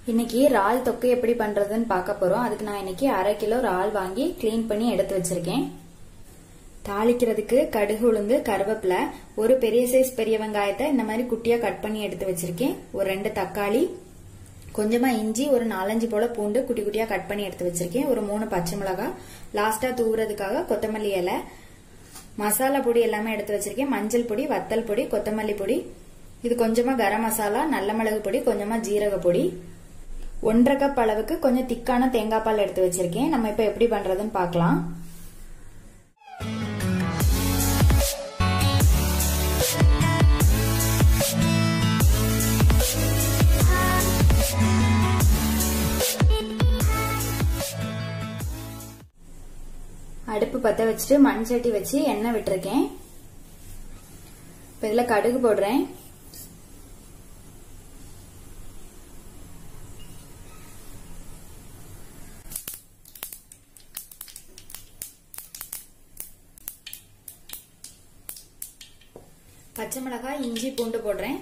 இன்னைக்கு இறால் தொக்கு எப்படி பண்றதுன்னு பார்க்க போறோம் அதுக்கு நான் இன்னைக்கு அரை கிலோ இறால் வாங்கி க்ளீன் பண்ணி எடுத்து வச்சிருக்கேன் தாளிக்கிறதுக்கு கடுகு உளுந்து கருவேப்பிலை ஒரு பெரிய சைஸ் பெரிய வெங்காயத்தை இந்த மாதிரி குட்டியா கட் பண்ணி எடுத்து வச்சிருக்கேன் ஒரு ரெண்டு தக்காளி கொஞ்சமா இஞ்சி ஒரு நாலஞ்சு போல பூண்டு குட்டி குட்டியா கட் பண்ணி எடுத்து வச்சிருக்கேன் ஒரு மூணு பச்சை மிளகாய் லாஸ்டா தூவுறதுக்காக கொத்தமல்லி இலை மசாலா பொடி எல்லாமே எடுத்து வச்சிருக்கேன் மஞ்சள் பொடி வத்தல் பொடி கொத்தமல்லி பொடி இது கொஞ்சமா கரம் மசாலா நல்ல மிளகு பொடி கொஞ்சமா ஜீரக பொடி ஒன்றரை கப் அளவுக்கு கொஞ்சம் திக்கான தேங்காய் பால் எடுத்து வச்சிருக்கேன் நம்ம இப்ப எப்படி பண்றதுன்னு பார்க்கலாம் அடுப்பு பத்த வச்சுட்டு மண் சட்டி வச்சு எண்ணெய் விட்டுருக்கேன் இப்ப இதுல கடுகு போடுறேன் பச்சை மிளகாய் இஞ்சி பூண்டு போடுறேன்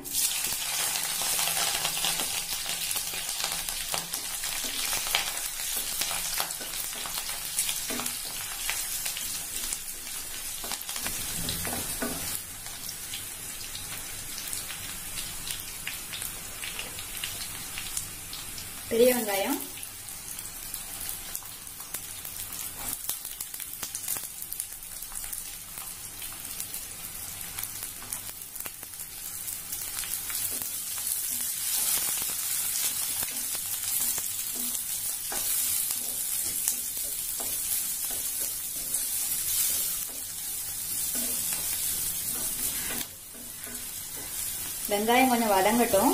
பெரிய வெங்காயம் வெங்காயம் கொஞ்சம் வதங்கட்டும்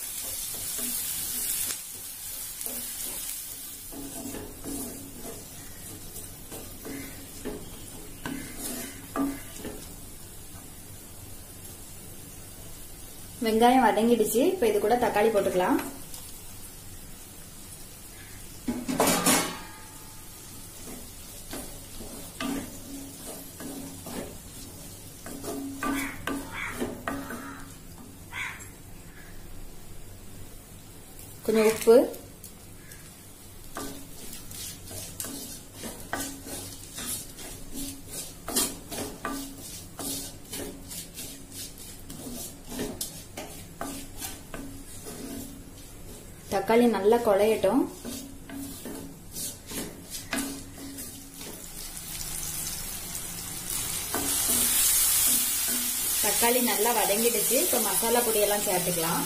வெங்காயம் வதங்கிடுச்சு இப்ப இது கூட தக்காளி போட்டுக்கலாம் கொஞ்சம் உப்பு தக்காளி நல்லா குழையட்டும் தக்காளி நல்லா வதங்கிடுச்சு இப்ப மசாலா பொடியெல்லாம் சேர்த்துக்கலாம்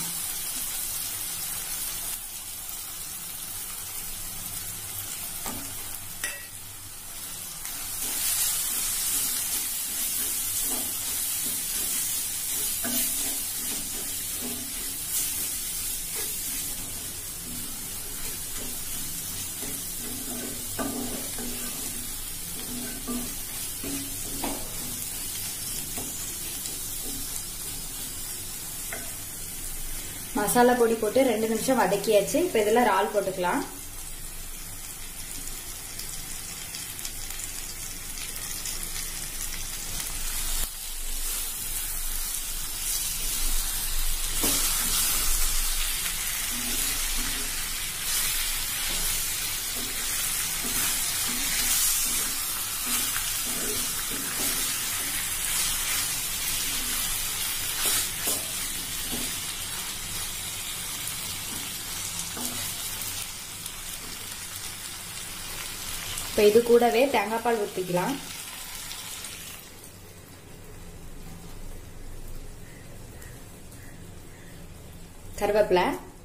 மசாலா பொடி போட்டு ரெண்டு நிமிஷம் வதக்கியாச்சு இப்ப இதுல இறால் போட்டுக்கலாம் இப்ப இது கூடவே தேங்காய் பால் ஊற்றிக்கலாம் கருவேப்பிலை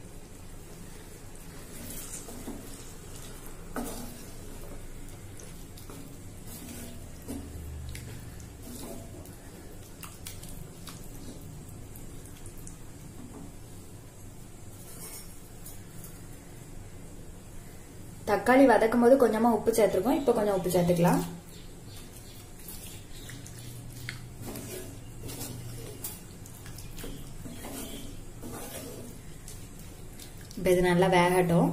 தக்காளி வதக்கும் போது கொஞ்சமா உப்பு சேர்த்துருக்கோம் இப்போ கொஞ்சம் உப்பு சேர்த்துக்கலாம் இப்போ இது நல்லா வேகட்டும்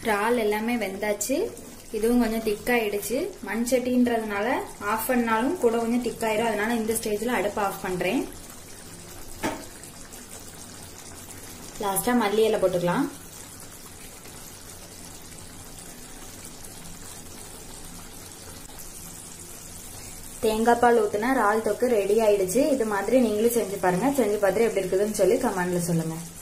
இறால் எல்லாமே வெந்தாச்சு இதுவும் கொஞ்சம் திக்காயிடுச்சு மண் சட்டின்றதுனால ஆஃப் பண்ணாலும் கூட கொஞ்சம் திக்காயிரும் அதனால இந்த ஸ்டேஜ்ல அடுப்பு ஆஃப் பண்றேன் லாஸ்டா மல்லி இலை போட்டுக்கலாம் தேங்காய் பால் ஊத்துனா இறால் தொக்கு ரெடி ஆயிடுச்சு இது மாதிரி நீங்களும் செஞ்சு பாருங்க செஞ்சு பார்த்துட்டு எப்படி இருக்குதுன்னு சொல்லி கமெண்ட்ல சொல்லுங்க